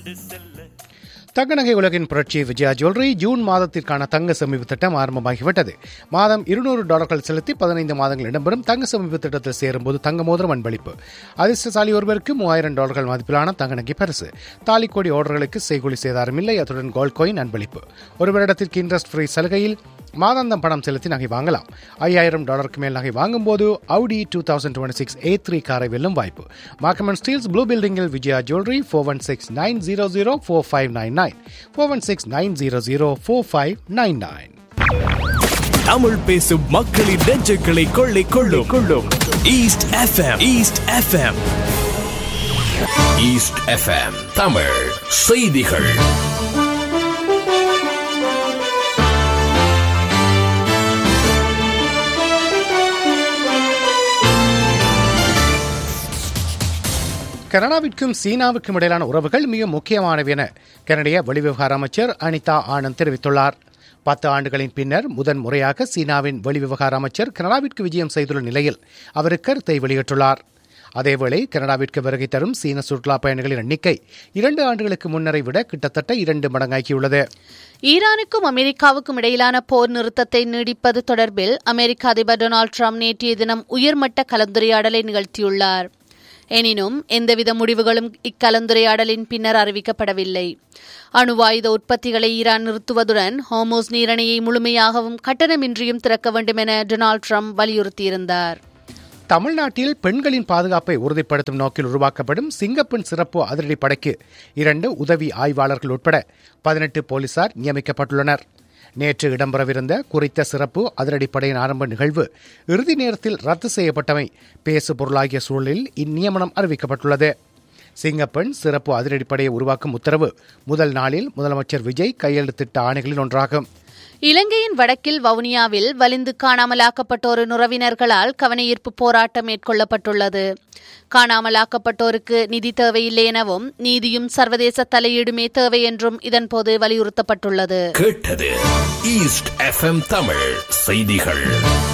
தங்க நகை உலகின் புரட்சி விஜயா ஜுவல்லரி ஜூன் மாதத்திற்கான தங்க சேமிப்பு திட்டம் ஆரம்பமாகிவிட்டது மாதம் இருநூறு டாலர்கள் செலுத்தி பதினைந்து மாதங்கள் இடம்பெறும் தங்க சேமிப்பு திட்டத்தில் சேரும்போது தங்க மோதிரம் அன்பளிப்பு அதிர்ஷ்டசாலி ஒருவருக்கு மூவாயிரம் டாலர்கள் மதிப்பிலான தங்க நகை பரிசு தாலிக்கோடி ஆர்டர்களுக்கு செய்கூலி சேதாரம் இல்லை அத்துடன் கோல்ட் கோயின் அன்பளிப்பு ஒரு வருடத்திற்கு இன்ட்ரெஸ்ட் ஃப்ரீ சலுகையில் மாதாந்தம் பணம் செலுத்தி நகை வாங்கலாம் ஐயாயிரம் டாலருக்கு மேல் நகை வாங்கும்போது Audi two thousand twenty six A three காரை வெல்லும் வாய்ப்பு மார்க்கமன் ஸ்டீல்ஸ் ப்ளூ பில்டிங்கில் Vijaya jewellery four one six nine zero zero four five nine nine four one six nine zero zero four five nine nine Tamil பேசும் மக்களின் நெஞ்சுகளை கொள்ளை கொள்ளும் கொள்ளும் east FM east FM east FM Tamil செய்திகள் கனடாவிற்கும் சீனாவுக்கும் இடையிலான உறவுகள் மிக முக்கியமானவை என கனடிய வெளிவிவகார அமைச்சர் அனிதா ஆனந்த் தெரிவித்துள்ளார் பத்து ஆண்டுகளின் பின்னர் முதன் முறையாக சீனாவின் வெளிவிவகார அமைச்சர் கனடாவிற்கு விஜயம் செய்துள்ள நிலையில் அவர் கருத்தை வெளியிட்டுள்ளார் அதேவேளை கனடாவிற்கு வருகை தரும் சீன சுற்றுலா பயணிகளின் எண்ணிக்கை இரண்டு ஆண்டுகளுக்கு முன்னரை விட கிட்டத்தட்ட இரண்டு மடங்காக்கியுள்ளது ஈரானுக்கும் அமெரிக்காவுக்கும் இடையிலான போர் நிறுத்தத்தை நீடிப்பது தொடர்பில் அமெரிக்க அதிபர் டொனால்டு ட்ரம்ப் நேற்றைய தினம் உயர்மட்ட கலந்துரையாடலை நிகழ்த்தியுள்ளார் எனினும் எந்தவித முடிவுகளும் இக்கலந்துரையாடலின் பின்னர் அறிவிக்கப்படவில்லை அணுவாயுத உற்பத்திகளை ஈரான் நிறுத்துவதுடன் ஹோமோஸ் நீரணையை முழுமையாகவும் கட்டணமின்றியும் திறக்க வேண்டும் என டொனால்டு ட்ரம்ப் வலியுறுத்தியிருந்தார் தமிழ்நாட்டில் பெண்களின் பாதுகாப்பை உறுதிப்படுத்தும் நோக்கில் உருவாக்கப்படும் சிங்கப்பெண் சிறப்பு அதிரடி படைக்கு இரண்டு உதவி ஆய்வாளர்கள் உட்பட பதினெட்டு போலீசார் நியமிக்கப்பட்டுள்ளனர் நேற்று இடம்பெறவிருந்த குறித்த சிறப்பு அதிரடிப்படையின் ஆரம்ப நிகழ்வு இறுதி நேரத்தில் ரத்து செய்யப்பட்டமை பேசு பொருளாகிய சூழலில் இந்நியமனம் அறிவிக்கப்பட்டுள்ளது சிங்கப்பெண் சிறப்பு அதிரடிப்படையை உருவாக்கும் உத்தரவு முதல் நாளில் முதலமைச்சர் விஜய் கையெழுத்திட்ட ஆணைகளில் ஒன்றாகும் இலங்கையின் வடக்கில் வவுனியாவில் வலிந்து காணாமலாக்கப்பட்டோர் உறவினர்களால் கவனஈர்ப்பு போராட்டம் மேற்கொள்ளப்பட்டுள்ளது காணாமலாக்கப்பட்டோருக்கு நிதி தேவையில்லை எனவும் நீதியும் சர்வதேச தலையீடுமே தேவை என்றும் இதன்போது வலியுறுத்தப்பட்டுள்ளது கேட்டது ஈஸ்ட் எஃப்எம் தமிழ் செய்திகள்